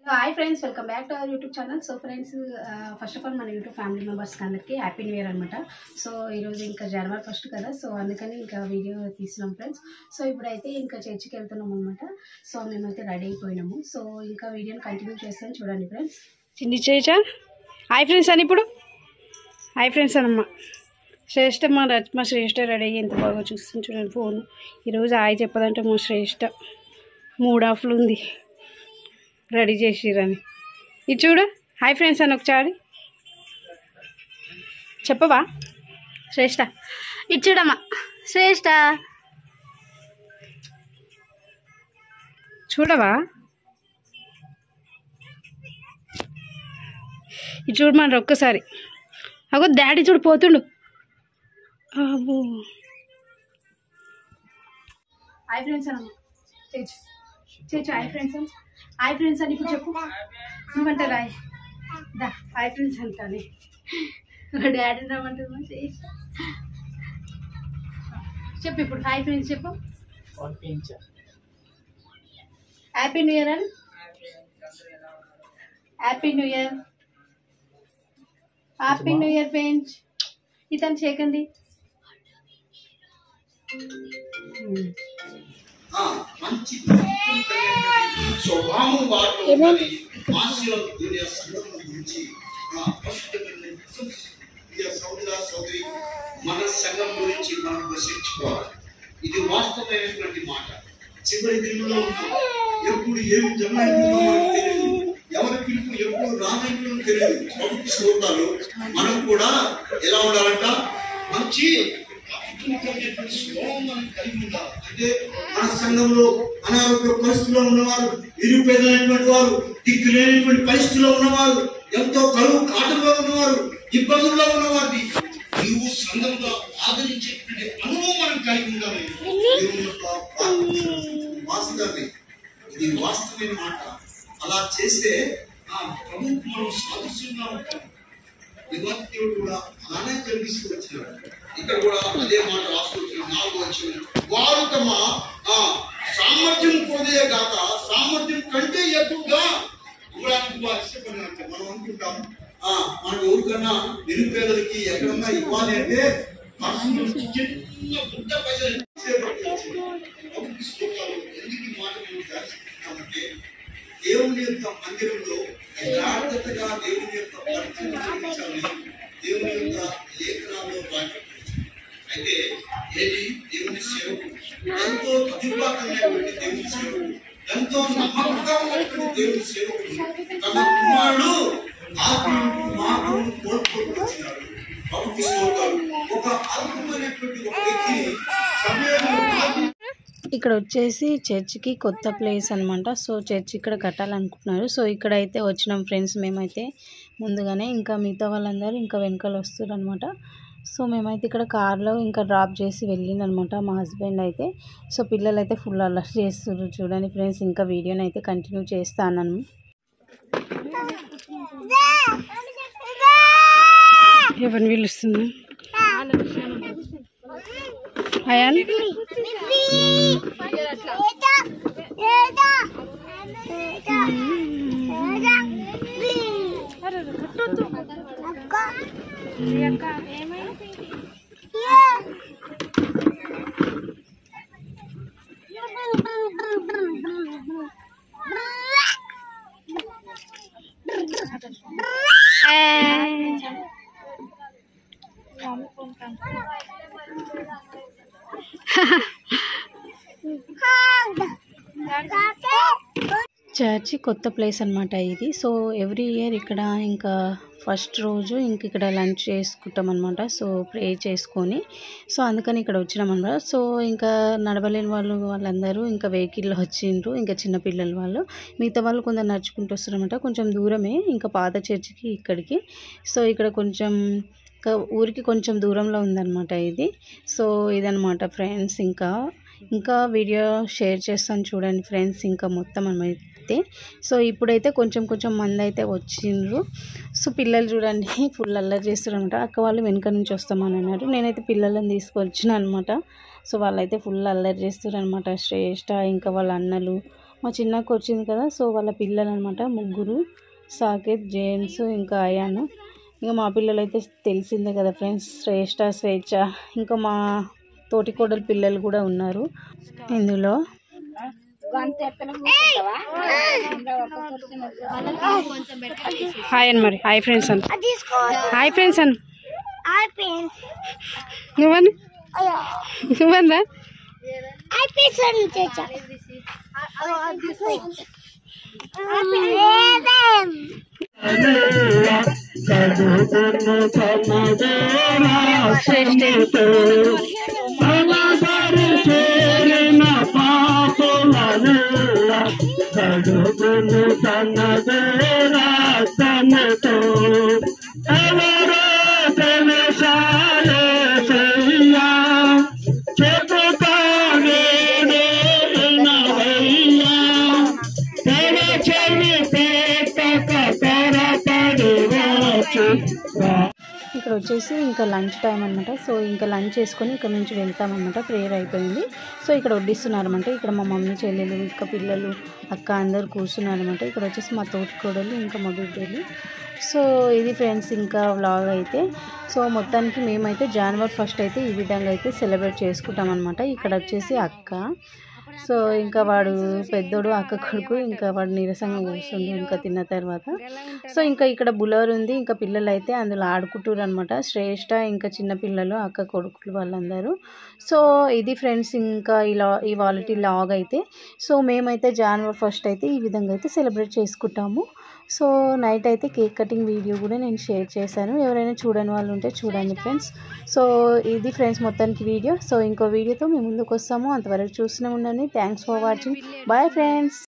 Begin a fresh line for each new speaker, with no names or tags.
Hi friends welcome back to our YouTube channel so friends first of all మన YouTube family మెంబర్స్కి అందరికీ happy new year అనమాట so ఈరోజు ఇంకా జనవరి first కదా సో అందుకని ఇంకా వీడియో తీసినాం ఫ్రెండ్స్ సో ఇప్పుడైతే ఇంకా చర్చికి వెళ్తున్నాం అనమాట సో మేమైతే రెడీ అయిపోయినాము సో ఇంకా వీడియోని కంటిన్యూ చేస్తాను చూడండి ఫ్రెండ్స్
చిన్ని చేచా హాయ్ ఫ్రెండ్స్ అని ఇప్పుడు హాయ్ ఫ్రెండ్స్ అనమ్మ శ్రేష్ఠ మా రచ్ మా శ్రేష్ఠ రెడీ అయ్యి ఎంత బాగా చూస్తుంది చూడండి ఫోన్ ఈరోజు హాయ్ చెప్పదంటే మా శ్రేష్ఠ మూడ్ ఆఫ్లు ఉంది రెడీ చేసిరని ఇది చూడు హాయ్ ఫ్రెండ్స్ అని ఒకసారి చెప్పవా శ్రేష్ఠ ఇది చూడమ్మా శ్రేష్ఠ చూడవా ఇది చూడు మన ఒక్కసారి అగో డాడీ చూడు పోతుండు అబ్బో
హాయ్ ఫ్రెండ్స్ అనమ్మ చేచు చేచు హాయ్ ఫ్రెండ్స్ అని హాయ్ ఫ్రెండ్స్ అని ఇప్పుడు చెప్పు నువ్వంటే రాయ్ దా హాయ్ ఫ్రెండ్స్ అంటానే డాడీ రమ్మంటుంది చేసి చెప్పు ఇప్పుడు హాయ్ ఫ్రెండ్స్ చెప్పు హ్యాపీ న్యూ ఇయర్ అని happy new year happy new year friends ఇతను చేయకండి
ఆ, మంచి స్వభావం వాటిలో ఉన్నది ఆశీర్వాద దునియా సంఘం గురించి ఆ, పరిశుద్ధమైన ప్రియ సోదర సోదరి మన సంఘం గురించి మనం ప్రశ్నించుకోవాలి ఇది వాస్తవమైనటువంటి మాట చివరి దినంలో ఉన్నాం ఎప్పుడు ఏమి జమ అవుతుందో మనకు తెలియదు ఎవరి పిలుపు ఎప్పుడు రానో తెలియదు ప్రభుత్వ శ్రోతాలు మనం కూడా ఎలా ఉండాలంట మంచి అద్భుతమైనటువంటి స్వభావం మనం కలిగి ఉండాలి అంటే మన సంఘంలో అనారోగ్య పరిస్థితుల్లో ఉన్నవారు నిరుపేదలైనటువంటి వారు దిక్కు లేనటువంటి పరిస్థితుల్లో ఉన్నవారు ఎంతో కరువు కాటంలో ఉన్నవారు ఇబ్బందుల్లో ఉన్నవారిని నీవు సంఘంలో ఆదరించేటువంటి అనుభవం మనం కలిగి ఉండాలి దేవుని యొక్క వాస్తవాన్ని ఇది వాస్తవమైన మాట అలా చేస్తే ఆ ప్రభుత్వం మనం సాధిస్తున్నా ఉంటాం దేవుడు కూడా అలానే కనిపిస్తూ వచ్చినాడు ఇక్కడ కూడా అదే మాట రాసుకొచ్చిన నాలుగు వచ్చిన వారు తమ ఆ సామర్థ్యం కొదే గాక సామర్థ్యం కంటే ఎక్కువగా ఇవ్వడానికి వారు ఇష్టపడినట్టు మనం అనుకుంటాం ఆ మనకు ఎవరికన్నా నిరుపేదలకి ఎక్కడన్నా ఇవ్వాలి అంటే మనసులో చిన్న బుట్ట పైసలు చేపట్టవచ్చు. ప్రభుత్వ స్తోత్రాలు. ఎందుకు ఈ మాట మేము దర్శిస్తున్నామంటే దేవుని యొక్క మందిరంలో యథార్థతగా దేవుని యొక్క పరిచయం జరిగించాలి దేవుని యొక్క లేఖనాల్లో రాయబడింది అయితే ఏది దేవుని సేవకు ఎంతో ప్రతిభాకరమైనటువంటి దేవుని సేవకు ఎంతో నమ్మకంగా ఉన్నటువంటి దేవుని సేవకుడు తన కుమారుడు ఆత్మను మాటను కోల్పోతూ వచ్చినాడు ప్రభుత్వ స్తోత్రాలు ఒక అద్భుతమైనటువంటి ఒక వ్యక్తిని సమయంలో
ఇక్కడ వచ్చేసి చర్చ్కి కొత్త ప్లేస్ అనమాట సో చర్చ్ ఇక్కడ కట్టాలనుకుంటున్నారు సో ఇక్కడ అయితే వచ్చినాం ఫ్రెండ్స్ మేమైతే ముందుగానే ఇంకా మిగతా వాళ్ళందరూ ఇంకా వెనకాల వస్తారు అనమాట సో మేమైతే ఇక్కడ కార్లో ఇంకా డ్రాప్ చేసి వెళ్ళిందనమాట మా హస్బెండ్ అయితే సో పిల్లలు అయితే ఫుల్ అలర్ట్ చేస్తారు చూడండి ఫ్రెండ్స్ ఇంకా వీడియోని అయితే కంటిన్యూ చేస్తాను ఎవరిని పిలుస్తుంది అయాన్ చర్చి కొత్త ప్లేస్ అనమాట ఇది సో ఎవ్రీ ఇయర్ ఇక్కడ ఇంకా ఫస్ట్ రోజు ఇంక ఇక్కడ లంచ్ చేసుకుంటాం అనమాట సో ప్రే చేసుకొని సో అందుకని ఇక్కడ వచ్చినాం అనమాట సో ఇంకా నడవలేని వాళ్ళు వాళ్ళందరూ ఇంకా వెహికల్లో వచ్చిండ్రు ఇంకా చిన్నపిల్లల వాళ్ళు మిగతా వాళ్ళు కొందరు నడుచుకుంటూ వస్తారనమాట కొంచెం దూరమే ఇంకా పాత చర్చికి ఇక్కడికి సో ఇక్కడ కొంచెం ఇంకా ఊరికి కొంచెం దూరంలో ఉందన్నమాట ఇది సో ఇదనమాట ఫ్రెండ్స్ ఇంకా ఇంకా వీడియో షేర్ చేస్తాను చూడండి ఫ్రెండ్స్ ఇంకా మొత్తం అయితే సో ఇప్పుడైతే కొంచెం కొంచెం మంది అయితే వచ్చిండ్రు సో పిల్లలు చూడండి ఫుల్ అల్లరి చేస్తారు అనమాట అక్క వాళ్ళు వెనక నుంచి వస్తామని అన్నారు నేనైతే పిల్లలను తీసుకొచ్చిన అనమాట సో వాళ్ళైతే ఫుల్ అల్లరి చేస్తారు అనమాట శ్రేష్ఠ ఇంకా వాళ్ళ అన్నలు మా చిన్నకు వచ్చింది కదా సో వాళ్ళ పిల్లలు అనమాట ముగ్గురు సాకేత్ జేమ్స్ ఇంకా అయాన్ ఇంకా మా పిల్లలు అయితే తెలిసిందే కదా ఫ్రెండ్స్ శ్రేష్ట స్వేచ్ఛ ఇంకా మా తోటి కోడలు పిల్లలు కూడా ఉన్నారు ఇందులో హాయ్ అని మరి హాయ్ ఫ్రెండ్స్ అని హాయ్ ఫ్రెండ్స్ అని నువ్వని నువ్వన్నా
కడుగును తనదేరా తనతో ఎవరో తెలుసాయే చెయ్యా చెబుతానే నవయ్యా తెర చెవి పేటక తెరపడి వచ్చి
ఇక్కడ వచ్చేసి ఇంకా లంచ్ టైం అనమాట సో ఇంకా లంచ్ చేసుకొని ఇక్కడ నుంచి వెళ్తామన్నమాట ప్రేయర్ అయిపోయింది సో ఇక్కడ వడ్డిస్తున్నారన్నమాట ఇక్కడ మా మమ్మీ చెల్లెలు ఇంకా పిల్లలు అక్క అందరు కూర్చున్నారనమాట ఇక్కడ వచ్చేసి మా తోటి కోడలు ఇంకా మా బిడ్డలు సో ఇది ఫ్రెండ్స్ ఇంకా వ్లాగ్ అయితే సో మొత్తానికి మేమైతే జనవరి ఫస్ట్ అయితే ఈ విధంగా అయితే సెలబ్రేట్ చేసుకుంటాం అనమాట ఇక్కడ వచ్చేసి అక్క సో ఇంకా వాడు పెద్దోడు అక్క కొడుకు ఇంకా వాడు నీరసంగా కూర్చుండు ఇంకా తిన్న తర్వాత సో ఇంకా ఇక్కడ బులర్ ఉంది ఇంకా పిల్లలు అయితే అందులో ఆడుకుంటారు అనమాట శ్రేష్ట ఇంకా చిన్న పిల్లలు అక్క కొడుకులు వాళ్ళందరూ సో ఇది ఫ్రెండ్స్ ఇంకా ఇలా ఇవాళ లాగ్ అయితే సో మేమైతే జనవరి ఫస్ట్ అయితే ఈ విధంగా అయితే సెలబ్రేట్ చేసుకుంటాము సో నైట్ అయితే కేక్ కటింగ్ వీడియో కూడా నేను షేర్ చేశాను ఎవరైనా చూడని వాళ్ళు ఉంటే చూడండి ఫ్రెండ్స్ సో ఇది ఫ్రెండ్స్ మొత్తానికి వీడియో సో ఇంకో వీడియోతో మేము ముందుకు వస్తాము అంతవరకు చూస్తూనే ఉండండి thanks for watching bye friends